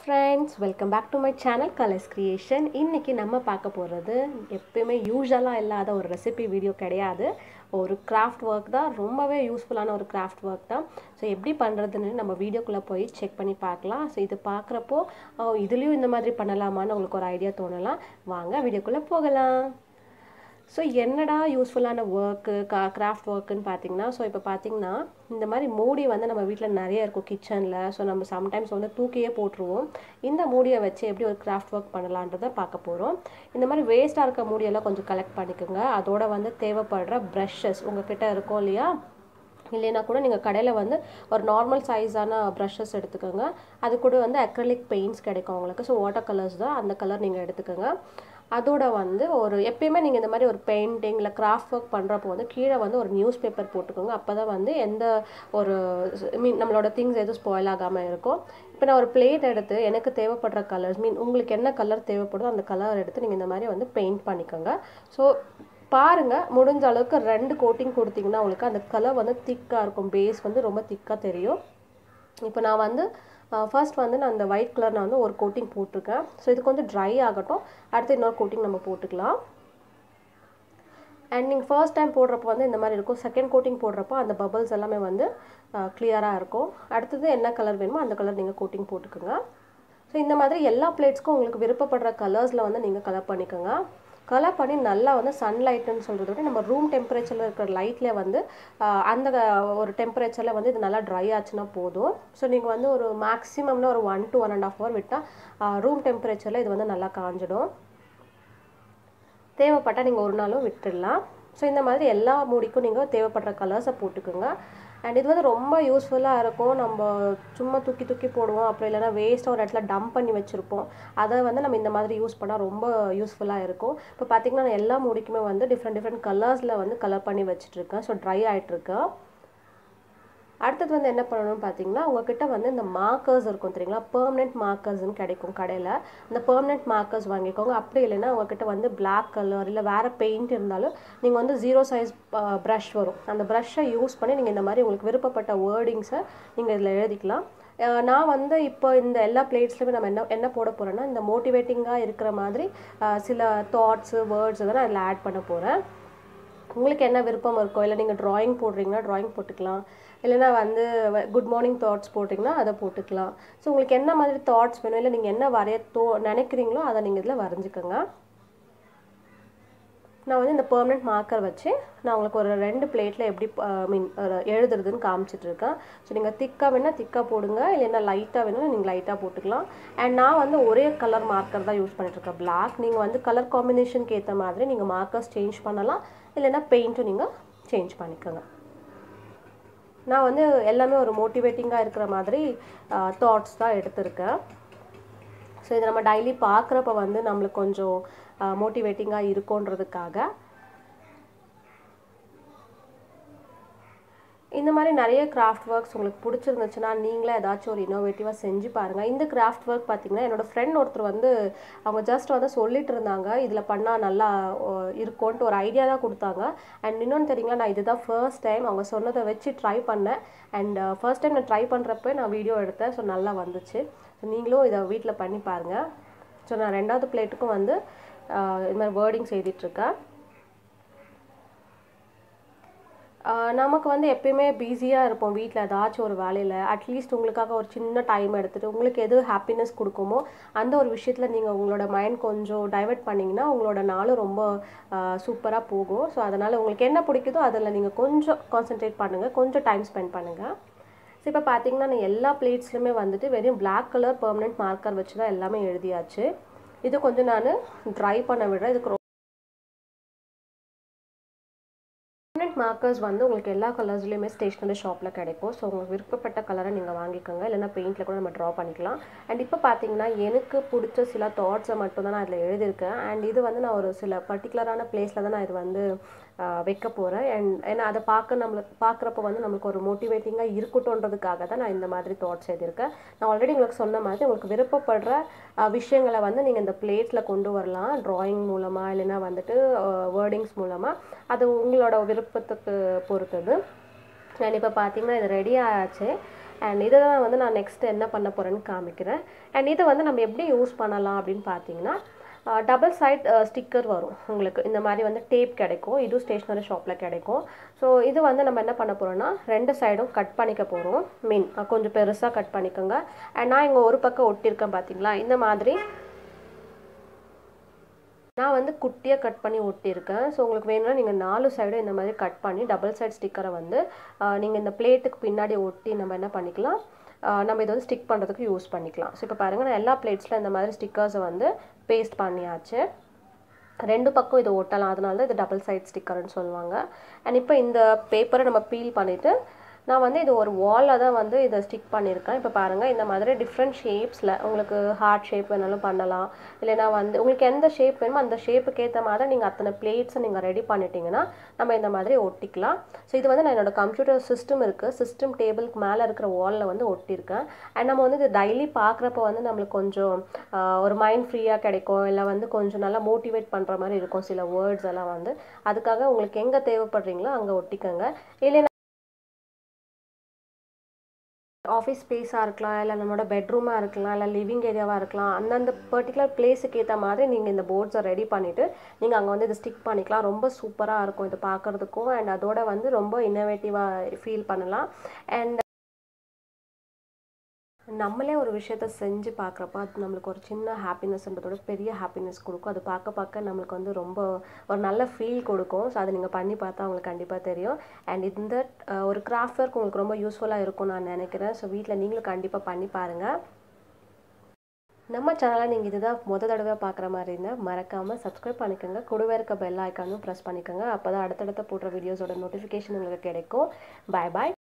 friends welcome back to my channel colours creation இன்றைக்கி நம்ம பார்க்க போகிறது எப்பயுமே யூஸ்வலாக இல்லாத ஒரு ரெசிபி வீடியோ கிடையாது ஒரு கிராஃப்ட் ஒர்க் தான் ரொம்பவே யூஸ்ஃபுல்லான ஒரு கிராஃப்ட் ஒர்க் தான் ஸோ எப்படி பண்ணுறதுன்னு நம்ம வீடியோக்குள்ளே போய் செக் பண்ணி பார்க்கலாம் ஸோ இது பார்க்குறப்போ இதுலேயும் இந்த மாதிரி பண்ணலாமான்னு உங்களுக்கு ஒரு ஐடியா தோணலாம் வாங்க வீடியோக்குள்ளே போகலாம் ஸோ என்னடா யூஸ்ஃபுல்லான ஒர்க்கு கா கிராஃப்ட் ஒர்க்குன்னு பார்த்தீங்கன்னா ஸோ இப்போ பார்த்தீங்கன்னா இந்த மாதிரி மூடி வந்து நம்ம வீட்டில் நிறைய இருக்கும் கிச்சனில் ஸோ நம்ம சம்டைம்ஸ் வந்து தூக்கியே போட்டுருவோம் இந்த மூடியை வச்சு எப்படி ஒரு கிராஃப்ட் ஒர்க் பண்ணலான்றதை பார்க்க போகிறோம் இந்த மாதிரி வேஸ்ட்டாக இருக்க மூடியெல்லாம் கொஞ்சம் கலெக்ட் பண்ணிக்கோங்க அதோட வந்து தேவைப்படுற ப்ரஷஸ் உங்ககிட்ட இருக்கும் இல்லையா இல்லைன்னா கூட நீங்கள் கடையில் வந்து ஒரு நார்மல் சைஸான ப்ரஷஸ் எடுத்துக்கோங்க அது கூட வந்து அக்ரலிக் பெயிண்ட்ஸ் கிடைக்கும் உங்களுக்கு ஸோ வாட்டர் கலர்ஸ் தான் அந்த கலர் நீங்கள் எடுத்துக்கோங்க அதோட வந்து ஒரு எப்பயுமே நீங்கள் இந்த மாதிரி ஒரு பெயிண்டிங் இல்லை கிராஃப்ட் ஒர்க் பண்ணுறப்போ வந்து கீழே வந்து ஒரு நியூஸ் பேப்பர் போட்டுக்கோங்க அப்போ தான் வந்து எந்த ஒரு மீன் நம்மளோட திங்ஸ் எதுவும் ஸ்பாயில் ஆகாமல் இருக்கும் இப்போ நான் ஒரு பிளேட் எடுத்து எனக்கு தேவைப்படுற கலர்ஸ் மீன் உங்களுக்கு என்ன கலர் தேவைப்படுதோ அந்த கலர் எடுத்து நீங்கள் இந்த மாதிரி வந்து பெயிண்ட் பண்ணிக்கோங்க ஸோ பாருங்கள் முடிஞ்ச அளவுக்கு ரெண்டு கோட்டிங் கொடுத்தீங்கன்னா உங்களுக்கு அந்த கலர் வந்து திக்காக இருக்கும் பேஸ் வந்து ரொம்ப திக்காக தெரியும் இப்போ நான் வந்து ஃபர்ஸ்ட் வந்து நான் அந்த ஒயிட் கலர் நான் வந்து ஒரு கோட்டிங் போட்டிருக்கேன் ஸோ இது கொஞ்சம் ட்ரை ஆகட்டும் அடுத்து இன்னொரு கோட்டிங் நம்ம போட்டுக்கலாம் அண்ட் நீங்கள் ஃபர்ஸ்ட் டைம் போடுறப்போ வந்து இந்த மாதிரி இருக்கும் செகண்ட் கோட்டிங் போடுறப்போ அந்த பபிள்ஸ் எல்லாமே வந்து கிளியராக இருக்கும் அடுத்தது என்ன கலர் வேணுமோ அந்த கலர் நீங்கள் கோட்டிங் போட்டுக்கோங்க ஸோ இந்த மாதிரி எல்லா பிளேட்ஸ்க்கும் உங்களுக்கு விருப்பப்படுற கலர்ஸில் வந்து நீங்கள் கலர் பண்ணிக்கோங்க கலர் பண்ணி நல்லா வந்து சன்லைட்டுன்னு சொல்கிறத விட நம்ம ரூம் டெம்பரேச்சரில் இருக்கிற லைட்டில் வந்து அந்த ஒரு டெம்பரேச்சரில் வந்து இது நல்லா ட்ரை ஆச்சுன்னா போதும் ஸோ நீங்கள் வந்து ஒரு மேக்ஸிமம்னா ஒரு one two one and half hour விட்டால் ரூம் டெம்பரேச்சரில் இது வந்து நல்லா காஞ்சிடும் தேவைப்பட்டால் நீங்கள் ஒரு நாளும் விட்டுடலாம் ஸோ இந்த மாதிரி எல்லா மூடிக்கும் நீங்கள் தேவைப்படுற கலர்ஸை போட்டுக்கோங்க அண்ட் இது வந்து ரொம்ப யூஸ்ஃபுல்லாக இருக்கும் நம்ம சும்மா தூக்கி தூக்கி போடுவோம் அப்புறம் இல்லைனா வேஸ்ட்டாக ஒரு இடத்துல டம்ப் பண்ணி வச்சுருப்போம் அதை வந்து நம்ம இந்த மாதிரி யூஸ் பண்ணால் ரொம்ப யூஸ்ஃபுல்லாக இருக்கும் இப்போ பார்த்திங்கன்னா நான் எல்லா மூடிக்குமே வந்து டிஃப்ரெண்ட் டிஃப்ரெண்ட் கலர்ஸில் வந்து கலர் பண்ணி வச்சுட்ருக்கேன் ஸோ ட்ரை ஆகிட்டுருக்கேன் அடுத்தது வந்து என்ன பண்ணணும்னு பார்த்தீங்கன்னா உங்ககிட்ட வந்து இந்த மார்க்கர்ஸ் இருக்கும் தெரியுங்களா பெர்மனெண்ட் மார்க்கர்ஸ்னு கிடைக்கும் கடையில் இந்த பெர்மனெண்ட் மார்க்கர்ஸ் வாங்கிக்கோங்க அப்படி இல்லைன்னா உங்ககிட்ட வந்து பிளாக் கலர் இல்லை வேறு பெயிண்ட் இருந்தாலும் நீங்கள் வந்து ஜீரோ சைஸ் ப்ரஷ் வரும் அந்த ப்ரஷ்ஷை யூஸ் பண்ணி நீங்கள் இந்த மாதிரி உங்களுக்கு விருப்பப்பட்ட வேர்டிங்ஸை நீங்கள் இதில் எழுதிக்கலாம் நான் வந்து இப்போ இந்த எல்லா பிளேட்ஸ்லையுமே நம்ம என்ன என்ன போட போகிறேன்னா இந்த மோட்டிவேட்டிங்காக இருக்கிற மாதிரி சில தாட்ஸு வேர்ட்ஸ் தான் நான் இதில் ஆட் பண்ண போகிறேன் உங்களுக்கு என்ன விருப்பம் இருக்கோ இல்லை நீங்கள் ட்ராயிங் போடுறீங்கன்னா ட்ராயிங் போட்டுக்கலாம் இல்லைனா வந்து குட் மார்னிங் தாட்ஸ் போட்டிங்கன்னா அதை போட்டுக்கலாம் ஸோ உங்களுக்கு என்ன மாதிரி தாட்ஸ் வேணும் இல்லை நீங்கள் என்ன வரைய தோ நினைக்கிறீங்களோ அதை நீங்கள் இதில் வரைஞ்சிக்கோங்க நான் வந்து இந்த பெர்மனெண்ட் மார்க்கர் வச்சு நான் உங்களுக்கு ஒரு ரெண்டு பிளேட்டில் எப்படி மீன் எழுதுறதுன்னு காமிச்சிட்ருக்கேன் ஸோ நீங்கள் திக்காக வேணால் திக்காக போடுங்க இல்லைன்னா லைட்டாக வேணும்னா நீங்கள் லைட்டாக போட்டுக்கலாம் அண்ட் நான் வந்து ஒரே கலர் மார்க்கர் தான் யூஸ் பண்ணிட்டுருக்கேன் பிளாக் நீங்கள் வந்து கலர் காம்பினேஷனுக்கு ஏற்ற மாதிரி நீங்கள் மார்க்கர்ஸ் சேஞ்ச் பண்ணலாம் இல்லைன்னா பெயிண்ட்டும் நீங்கள் சேஞ்ச் பண்ணிக்கோங்க நான் வந்து எல்லாமே ஒரு மோட்டிவேட்டிங்காக இருக்கிற மாதிரி தாட்ஸ் தான் எடுத்திருக்கேன் ஸோ இதை நம்ம டெய்லி பார்க்குறப்ப வந்து நம்மளுக்கு கொஞ்சம் மோட்டிவேட்டிங்காக இருக்குன்றதுக்காக இந்த மாதிரி நிறைய கிராஃப்ட் ஒர்க்ஸ் உங்களுக்கு பிடிச்சிருந்துச்சுன்னா நீங்களே ஏதாச்சும் ஒரு இன்னோவேட்டிவாக செஞ்சு பாருங்கள் இந்த கிராஃப்ட் ஒர்க் பார்த்திங்கன்னா என்னோடய ஃப்ரெண்ட் ஒருத்தர் வந்து அவங்க ஜஸ்ட் வந்து சொல்லிட்டு இருந்தாங்க இதில் பண்ணால் நல்லா இருக்கும்ன்ட்டு ஒரு ஐடியா தான் கொடுத்தாங்க அண்ட் இன்னொன்று தெரியுங்களா நான் இதுதான் ஃபர்ஸ்ட் டைம் அவங்க சொன்னதை வச்சு ட்ரை பண்ணேன் அண்ட் ஃபர்ஸ்ட் டைம் நான் ட்ரை பண்ணுறப்ப நான் வீடியோ எடுத்தேன் ஸோ நல்லா வந்துச்சு ஸோ நீங்களும் இதை வீட்டில் பண்ணி பாருங்கள் ஸோ நான் ரெண்டாவது பிளேட்டுக்கும் வந்து இது மாதிரி வேர்டிங்ஸ் எழுதிட்டுருக்கேன் நமக்கு வந்து எப்பயுமே பிஸியாக இருப்போம் வீட்டில் ஏதாச்சும் ஒரு வேலையில் அட்லீஸ்ட் உங்களுக்காக ஒரு சின்ன டைம் எடுத்துகிட்டு உங்களுக்கு எது ஹாப்பினஸ் கொடுக்குமோ அந்த ஒரு விஷயத்தில் நீங்கள் உங்களோட மைண்ட் கொஞ்சம் டைவெர்ட் பண்ணிங்கன்னா உங்களோட நாளும் ரொம்ப சூப்பராக போகும் ஸோ அதனால் உங்களுக்கு என்ன பிடிக்குதோ அதில் நீங்கள் கொஞ்சம் கான்சென்ட்ரேட் பண்ணுங்கள் கொஞ்சம் டைம் ஸ்பெண்ட் பண்ணுங்கள் ஸோ இப்போ பார்த்தீங்கன்னா நான் எல்லா பிளேட்ஸ்லையுமே வந்துட்டு வெறும் பிளாக் கலர் பெர்மனெண்ட் மார்க்கர் வச்சு தான் எல்லாமே எழுதியாச்சு இது கொஞ்சம் நான் ட்ரை பண்ண விடுறேன் இதுக்கு பெர்மனெண்ட் மார்க்கர்ஸ் வந்து உங்களுக்கு எல்லா கலர்ஸ்லையுமே ஸ்டேஷ்னரி ஷாப்பில் கிடைக்கும் ஸோ உங்களுக்கு விருப்பப்பட்ட கலரை நீங்கள் வாங்கிக்கோங்க இல்லைனா பெயிண்டில் கூட நம்ம ட்ரா பண்ணிக்கலாம் அண்ட் இப்போ பார்த்தீங்கன்னா எனக்கு பிடிச்ச சில தாட்ஸை மட்டும் தான் நான் அதில் எழுதியிருக்கேன் அண்ட் இது வந்து நான் ஒரு சில பர்டிகுலரான பிளேஸில் தான் நான் இது வந்து வைக்க போகிறேன் அண்ட் ஏன்னா அதை பார்க்க நம்மளுக்கு பார்க்குறப்ப வந்து நம்மளுக்கு ஒரு மோட்டிவேட்டிங்காக இருக்கட்டும்ன்றதுக்காக தான் நான் இந்த மாதிரி தாட்ஸ் எழுதியிருக்கேன் நான் ஆல்ரெடி உங்களுக்கு சொன்ன மாதிரி உங்களுக்கு விருப்பப்படுற விஷயங்களை வந்து நீங்கள் இந்த பிளேட்டில் கொண்டு வரலாம் ட்ராயிங் மூலமாக இல்லைன்னா வந்துட்டு வேர்டிங்ஸ் மூலமாக அது உங்களோட விருப்பத்துக்கு பொறுத்தது அண்ட் இப்போ பார்த்தீங்கன்னா இது ரெடி ஆச்சு அண்ட் இதை தான் வந்து நான் நெக்ஸ்ட் என்ன பண்ண போகிறேன்னு காமிக்கிறேன் அண்ட் இதை வந்து நம்ம எப்படி யூஸ் பண்ணலாம் அப்படின்னு பார்த்தீங்கன்னா டபுள் சைட் ஸ்டிக்கர் வரும் உங்களுக்கு இந்த மாதிரி வந்து டேப் கிடைக்கும் இதுவும் ஸ்டேஷ்னரி ஷாப்பில் கிடைக்கும் ஸோ இது வந்து நம்ம என்ன பண்ண போகிறோம்னா ரெண்டு சைடும் கட் பண்ணிக்க போகிறோம் மீன் கொஞ்சம் பெருசாக கட் பண்ணிக்கோங்க அண்ட் நான் இங்கே ஒரு பக்கம் ஒட்டியிருக்கேன் பார்த்தீங்களா இந்த மாதிரி நான் வந்து குட்டியாக கட் பண்ணி ஒட்டியிருக்கேன் ஸோ உங்களுக்கு வேணும்னா நீங்கள் நாலு சைடும் இந்த மாதிரி கட் பண்ணி டபுள் சைட் ஸ்டிக்கரை வந்து நீங்கள் இந்த பிளேட்டுக்கு பின்னாடி ஒட்டி நம்ம என்ன பண்ணிக்கலாம் நம்ம இதை வந்து ஸ்டிக் பண்ணுறதுக்கு யூஸ் பண்ணிக்கலாம் ஸோ இப்போ பாருங்கள் நான் எல்லா பிளேட்ஸில் இந்த மாதிரி ஸ்டிக்கர்ஸை வந்து பேஸ்ட் பண்ணியாச்சு ரெண்டு பக்கம் இது ஒட்டலாம் அதனால தான் இது டபுள் சைட் ஸ்டிக்கர்னு சொல்லுவாங்க அண்ட் இப்போ இந்த பேப்பரை நம்ம பீல் பண்ணிவிட்டு நான் வந்து இது ஒரு வாலில் தான் வந்து இதை ஸ்டிக் பண்ணியிருக்கேன் இப்போ பாருங்கள் இந்த மாதிரி டிஃப்ரெண்ட் ஷேப்ஸில் உங்களுக்கு ஹார்ட் ஷேப் வேணாலும் பண்ணலாம் இல்லைனா வந்து உங்களுக்கு எந்த ஷேப் வேணுமோ அந்த ஷேப்புக்கு ஏற்ற மாதிரி நீங்கள் அத்தனை பிளேட்ஸை நீங்கள் ரெடி பண்ணிட்டீங்கன்னா நம்ம இந்த மாதிரி ஒட்டிக்கலாம் ஸோ இது வந்து நான் என்னோடய கம்ப்யூட்டர் சிஸ்டம் இருக்குது சிஸ்டம் டேபிளுக்கு மேலே இருக்கிற வாலில் வந்து ஒட்டியிருக்கேன் அண்ட் நம்ம வந்து இது டெய்லி பார்க்குறப்ப வந்து நம்மளுக்கு கொஞ்சம் ஒரு மைண்ட் ஃப்ரீயாக கிடைக்கும் இல்லை வந்து கொஞ்சம் நல்லா மோட்டிவேட் பண்ணுற மாதிரி இருக்கும் சில வேர்ட்ஸ் எல்லாம் வந்து அதுக்காக உங்களுக்கு எங்கே தேவைப்படுறீங்களோ அங்கே ஒட்டிக்கோங்க இல்லைன்னா ஆஃபீஸ் ஸ்பேஸாக இருக்கலாம் இல்லை நம்மளோட பெட்ரூமாக இருக்கலாம் இல்லை லிவிங் ஏரியாவாக இருக்கலாம் அந்தந்த பர்டிகுலர் பிளேஸுக்கு ஏற்ற மாதிரி நீங்கள் இந்த போர்ட்ஸை ரெடி பண்ணிவிட்டு நீங்கள் அங்கே வந்து இதை ஸ்டிக் பண்ணிக்கலாம் ரொம்ப சூப்பராக இருக்கும் இது பார்க்குறதுக்கும் அண்ட் அதோட வந்து ரொம்ப இன்னோவேட்டிவாக ஃபீல் பண்ணலாம் அண்ட் நம்மளே ஒரு விஷயத்த செஞ்சு பார்க்குறப்ப அது நம்மளுக்கு ஒரு சின்ன ஹாப்பினஸ்ன்றதோட பெரிய ஹாப்பினஸ் கொடுக்கும் அது பார்க்க பார்க்க நம்மளுக்கு வந்து ரொம்ப ஒரு நல்ல ஃபீல் கொடுக்கும் ஸோ அதை நீங்கள் பண்ணி பார்த்தா உங்களுக்கு கண்டிப்பாக தெரியும் அண்ட் இந்த ஒரு கிராஃப்ட் ஒர்க் உங்களுக்கு ரொம்ப யூஸ்ஃபுல்லாக இருக்கும் நான் நினைக்கிறேன் ஸோ வீட்டில் நீங்களும் கண்டிப்பாக பண்ணி பாருங்கள் நம்ம சேனலை நீங்கள் இதுதான் முத தடவை பார்க்குற மாதிரி இருந்தால் மறக்காமல் சப்ஸ்கிரைப் பண்ணிக்கோங்க கூடவே இருக்க பெல் ஐக்கானும் ப்ரெஸ் பண்ணிக்கோங்க அப்போ தான் அடுத்தடுத்த போடுற வீடியோஸோட நோட்டிஃபிகேஷன் உங்களுக்கு கிடைக்கும் பாய் பாய்